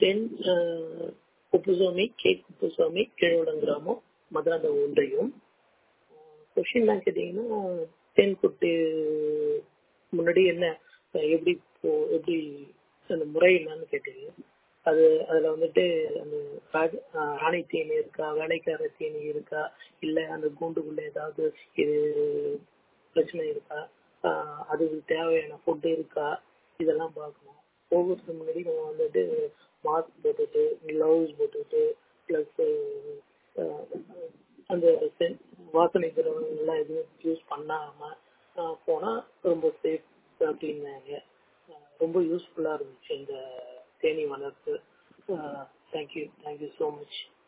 தென் Kuppusamy K Kuppusamy Keezhodam கிராமம் மதுராந்த ஒன்றியம் கொஷின்லாம் கேட்டிங்கன்னா தேன்குட்டு முன்னாடி என்ன எப்படி போ எப்படி அந்த முறை என்னன்னு கேட்டீங்க அது அதில் வந்துட்டு அந்த ராஜ ராணி தேனி இருக்கா வேலைக்கார தேனி இருக்கா இல்லை அந்த கூண்டுக்குள்ள ஏதாவது இது பிரச்சனை இருக்கா அதுக்கு தேவையான ஃபுட்டு இருக்கா இதெல்லாம் பார்க்கணும் ஒவ்வொருத்தர் முன்னாடி நம்ம வந்துட்டு மாஸ்க் போட்டுட்டு க்ளவுஸ் போட்டுட்டு ப்ளஸ் அந்த வாசனை திரவங்கள்லாம் எதுவும் யூஸ் பண்ணாமல் போனால் ரொம்ப சேஃப் அப்படின்னாங்க ரொம்ப யூஸ்ஃபுல்லாக இருந்துச்சு இந்த தேனி வளர்ப்பு தேங்க்யூ தேங்க்யூ ஸோ மச்